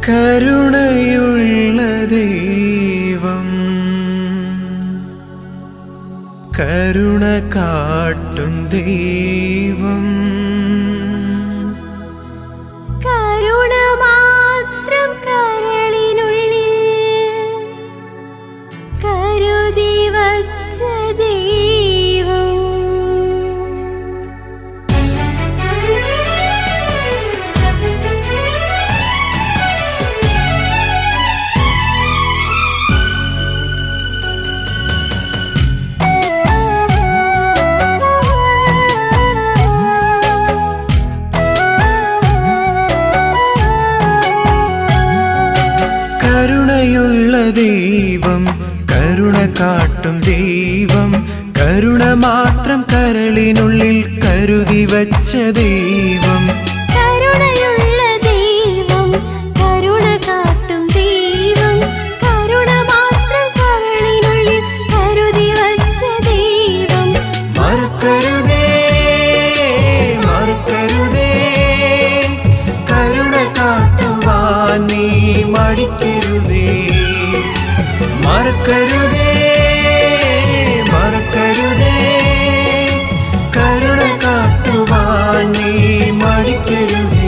കരുണയുള്ള ദൈവം കരുണ കാട്ടും ദൈവം കരുണ മാത്രം കരളിനുള്ളിൽ കരുതി വച്ച ദൈവം കരുണയുള്ള ദൈവം കരുണ കാട്ടും ദൈവം കരുണ മാത്രം കരളിനുള്ളിൽ കരുതി വച്ച ദൈവം കരുണയുള്ള ദൈവം കരുണ കാട്ടും ദൈവം കരുണ മാത്രം കരളിനുള്ളിൽ കരുതി വച്ച ദൈവം മറക്കരുതേ മറക്കരുതേ കരുണ കാട്ടുവാൻ നീ മടിക്കരുതേ മറക്കരുതേ മറക്കരുതേ കരുണ കാട്ടുവാൻ നീ മടിക്കരുതേ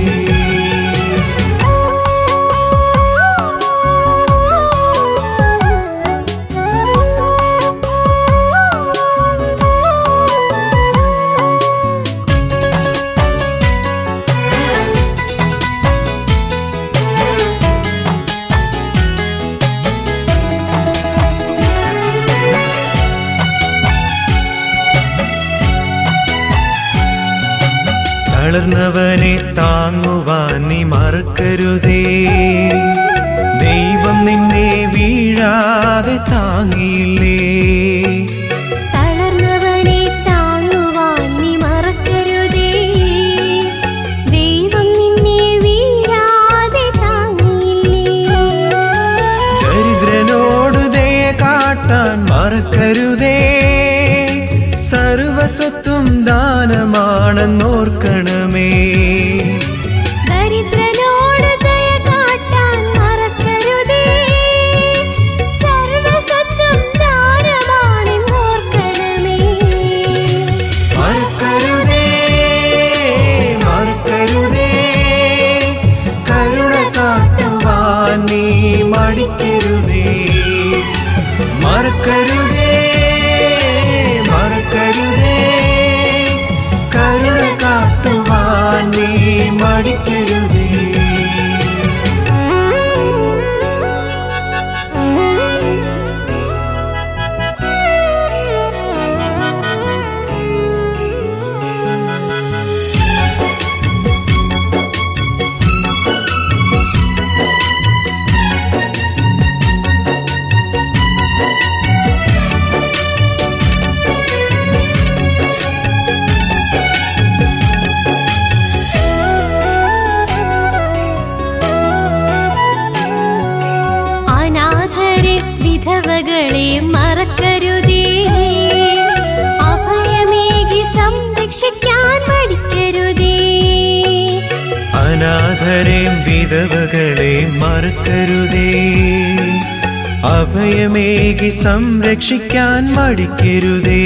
തളർന്നവനെ താങ്ങുവാൻ നീ മറക്കരുതേ ദൈവം നിന്നെ വീഴാതെ താങ്ങിയില്ലേ തളർന്നവനെ താങ്ങുവാൻ നീ മറക്കരുതേ ദൈവം നിന്നെ വീഴാതെ താങ്ങിയില്ലേ ദരിദ്രനോട് ദയ കാട്ടാൻ മറക്കരുതേ സർവസ്വത്തും ദാനമാണെന്നോർക്കണമേ ദരിദ്രനോട് ദയ കാട്ടാൻ മറക്കരുതേ സർവ്വസത്വം ദാനമാണെന്നോർക്കണമേ മറക്കരുതേ മറക്കരുതേ കരുണ കാട്ടുവാൻ നീ മടിക്കരുതേ മറക്കരുതേ മറക്കരുതേ കരുണ കാട്ടുവാൻ നീ മടിക്കരുതേ അനാഥരെ വിധവകളെ മറക്കരുതേ അഭയമേകി സംരക്ഷിക്കാൻ മടിക്കരുതേ അനാഥരെയും വിധവകളെ മറക്കരുതേ അഭയമേകി സംരക്ഷിക്കാൻ മടിക്കരുതേ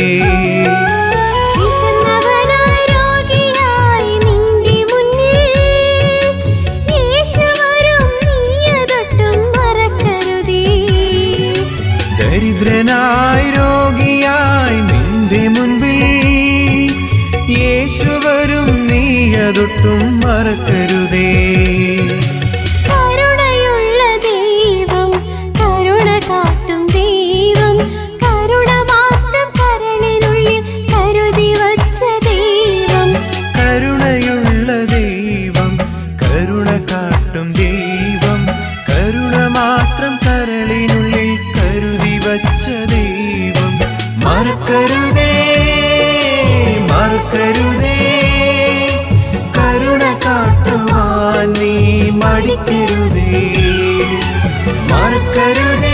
വിശന്നവനായി രോഗിയായി നിന്റെ മുന്നിൽ യേശു വരും നീയതൊട്ടും മറക്കരുതേ ദരിദ്രനായി രോഗിയായി നിന്റെ മുൻപിൽ യേശുവരും നീ അതൊട്ടും മറക്കരുതേ കരുണയുള്ള ദൈവം കരുണ കാട്ടും ദൈവം കരുണ മാത്രം കരളിനുള്ളിൽ കരുതി വച്ച ദൈവം കരുണയുള്ള ദൈവം കരുണ കാട്ടും ദൈവം കരുണ മാത്രം കരളിനുള്ളിൽ കരുതി വച്ച ദൈവം മറക്കരുതേ മറക്കരുതേ കരുണ കാട്ടുവാൻ നീ മടിക്കരുതേ മറക്കരുതേ